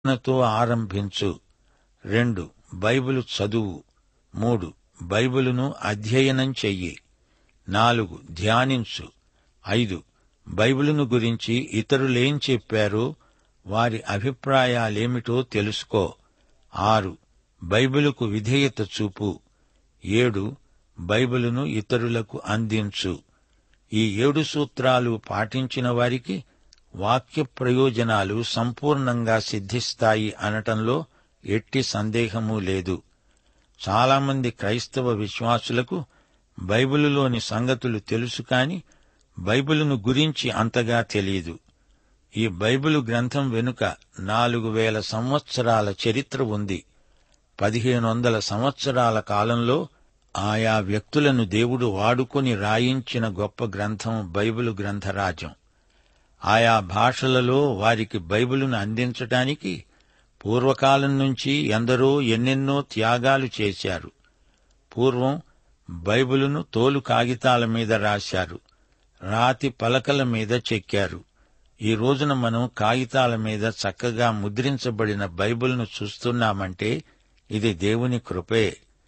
ప్రార్థనతో ఆరంభించు రెండు బైబిలు చదువు మూడు బైబిలును అధ్యయనం చెయ్యి నాలుగు ధ్యానించు ఐదు బైబిలును గురించి ఇతరులేం చెప్పారో వారి అభిప్రాయాలేమిటో తెలుసుకో ఆరు బైబిలుకు విధేయత చూపు ఏడు బైబిలును ఇతరులకు అందించు ఈ ఏడు సూత్రాలు పాటించిన వారికి వాక్య ప్రయోజనాలు సంపూర్ణంగా సిద్ధిస్తాయి అనటంలో ఎట్టి సందేహమూ లేదు చాలామంది క్రైస్తవ విశ్వాసులకు బైబిలులోని సంగతులు తెలుసు కాని బైబిలును గురించి అంతగా తెలియదు ఈ బైబిలు గ్రంథం వెనుక నాలుగు వేల సంవత్సరాల చరిత్ర ఉంది పదిహేను వందల సంవత్సరాల కాలంలో ఆయా వ్యక్తులను దేవుడు వాడుకొని రాయించిన గొప్ప గ్రంథం బైబిలు గ్రంథరాజ్యం ఆయా భాషలలో వారికి బైబిలును అందించటానికి పూర్వకాలం నుంచి ఎందరో ఎన్నెన్నో త్యాగాలు చేశారు పూర్వం బైబిలును తోలు కాగితాల మీద రాశారు రాతి పలకల మీద చెక్కారు ఈ రోజున మనం కాగితాల మీద చక్కగా ముద్రించబడిన బైబిల్ను చూస్తున్నామంటే ఇది దేవుని కృపే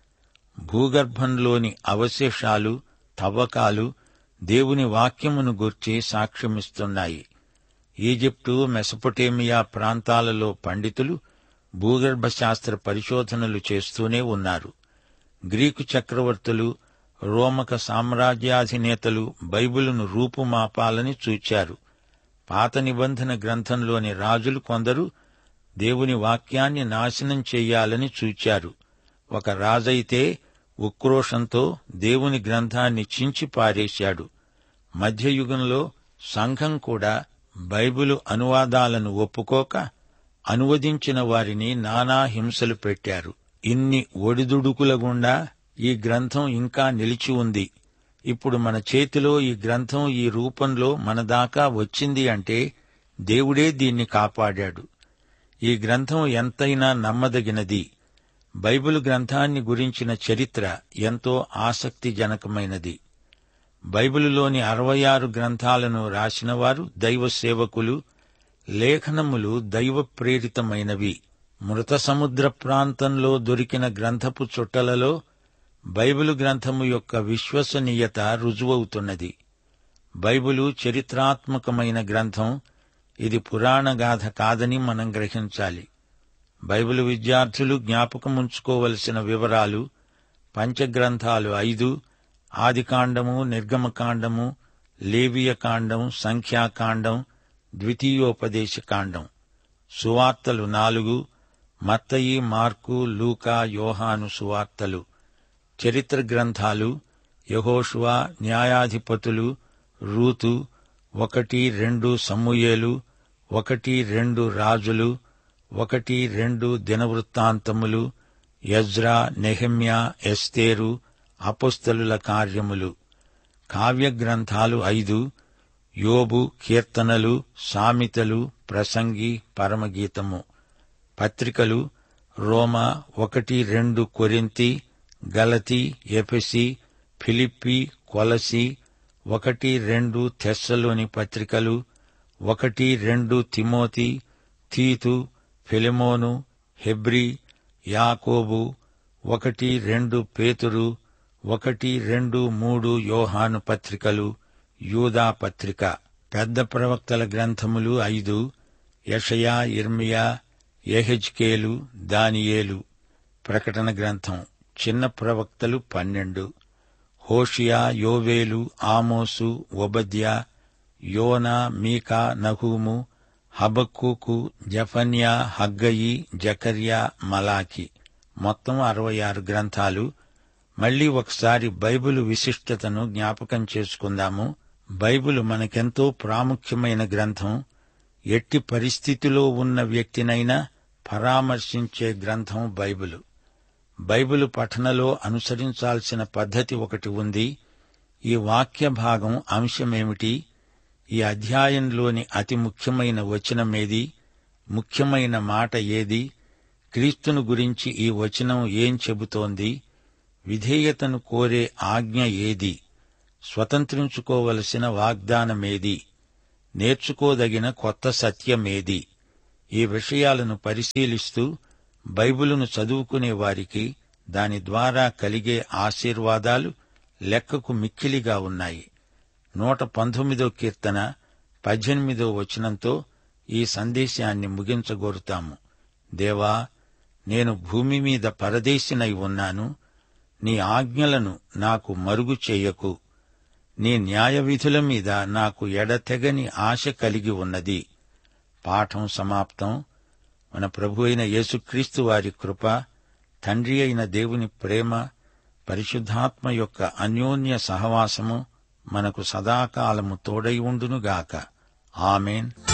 భూగర్భంలోని అవశేషాలు తవ్వకాలు దేవుని వాక్యమును గూర్చి సాక్ష్యమిస్తున్నాయి ఈజిప్టు మెసపొటేమియా ప్రాంతాలలో పండితులు భూగర్భ శాస్త్ర పరిశోధనలు చేస్తూనే ఉన్నారు గ్రీకు చక్రవర్తులు రోమక సామ్రాజ్యాధినేతలు బైబిలును రూపుమాపాలని చూచారు పాత నిబంధన గ్రంథంలోని రాజులు కొందరు దేవుని వాక్యాన్ని నాశనం చెయ్యాలని చూచారు ఒక రాజైతే ఉక్రోషంతో దేవుని గ్రంథాన్ని చించి పారేశాడు మధ్యయుగంలో సంఘం కూడా బైబిలు అనువాదాలను ఒప్పుకోక అనువదించిన వారిని నానా హింసలు పెట్టారు ఇన్ని ఒడిదుడుకుల గుండా ఈ గ్రంథం ఇంకా నిలిచి ఉంది ఇప్పుడు మన చేతిలో ఈ గ్రంథం ఈ రూపంలో మన దాకా వచ్చింది అంటే దేవుడే దీన్ని కాపాడాడు ఈ గ్రంథం ఎంతైనా నమ్మదగినది బైబిల్ గ్రంథాన్ని గురించిన చరిత్ర ఎంతో ఆసక్తిజనకమైనది బైబిలులోని అరవై ఆరు గ్రంథాలను రాసినవారు దైవ సేవకులు లేఖనములు దైవ ప్రేరితమైనవి మృత సముద్ర ప్రాంతంలో దొరికిన గ్రంథపు చుట్టలలో బైబిలు గ్రంథము యొక్క విశ్వసనీయత రుజువవుతున్నది బైబిలు చరిత్రాత్మకమైన గ్రంథం ఇది పురాణగాథ కాదని మనం గ్రహించాలి బైబిల్ విద్యార్థులు జ్ఞాపకముంచుకోవలసిన వివరాలు పంచగ్రంథాలు ఐదు ఆదికాండము నిర్గమకాండము లేవియకాండం సంఖ్యాకాండం ద్వితీయోపదేశకాండం సువార్తలు నాలుగు మత్తయి మార్కు లూకా యోహాను సువార్తలు చరిత్ర గ్రంథాలు యహోషువా న్యాయాధిపతులు రూతు ఒకటి రెండు సమూయేలు ఒకటి రెండు రాజులు ఒకటి రెండు దినవృత్తాంతములు యజ్రా నెహమ్యా ఎస్తేరు అపుస్తలుల కార్యములు కావ్య గ్రంథాలు ఐదు యోబు కీర్తనలు సామెతలు ప్రసంగి పరమగీతము పత్రికలు రోమా ఒకటి రెండు కొరింతి గలతి ఎఫెసి ఫిలిప్పి కొలసి ఒకటి రెండు తెస్సలోని పత్రికలు ఒకటి రెండు తిమోతి తీతు ఫిలిమోను హెబ్రి యాకోబు ఒకటి రెండు పేతురు ఒకటి రెండు మూడు యోహాను పత్రికలు యూదా పత్రిక పెద్ద ప్రవక్తల గ్రంథములు ఐదు యషయా ఇర్మియా ఎహెజ్కేలు దానియేలు ప్రకటన గ్రంథం చిన్న ప్రవక్తలు పన్నెండు హోషియా యోవేలు ఆమోసు ఒబద్యా యోనా మీకా నహూము హబక్కూకు జఫన్యా హగ్గయి జకర్యా మలాకి మొత్తం అరవై ఆరు గ్రంథాలు మళ్లీ ఒకసారి బైబిలు విశిష్టతను జ్ఞాపకం చేసుకుందాము బైబిలు మనకెంతో ప్రాముఖ్యమైన గ్రంథం ఎట్టి పరిస్థితిలో ఉన్న వ్యక్తినైనా పరామర్శించే గ్రంథం బైబిలు బైబిలు పఠనలో అనుసరించాల్సిన పద్ధతి ఒకటి ఉంది ఈ వాక్య భాగం అంశమేమిటి ఈ అధ్యాయంలోని అతి ముఖ్యమైన వచనమేది ముఖ్యమైన మాట ఏది క్రీస్తును గురించి ఈ వచనం ఏం చెబుతోంది విధేయతను కోరే ఆజ్ఞ ఏది స్వతంత్రించుకోవలసిన వాగ్దానమేది నేర్చుకోదగిన కొత్త సత్యమేది ఈ విషయాలను పరిశీలిస్తూ బైబిలును చదువుకునే వారికి దాని ద్వారా కలిగే ఆశీర్వాదాలు లెక్కకు మిక్కిలిగా ఉన్నాయి నూట పంతొమ్మిదో కీర్తన పద్దెనిమిదో వచనంతో ఈ సందేశాన్ని ముగించగోరుతాము దేవా నేను భూమి మీద పరదేశినై ఉన్నాను నీ ఆజ్ఞలను నాకు మరుగు చేయకు నీ న్యాయ విధుల మీద నాకు ఎడతెగని ఆశ కలిగి ఉన్నది పాఠం సమాప్తం మన ప్రభు అయిన యేసుక్రీస్తు వారి కృప తండ్రి అయిన దేవుని ప్రేమ పరిశుద్ధాత్మ యొక్క అన్యోన్య సహవాసము మనకు సదాకాలము తోడై ఉండునుగాక ఆమెన్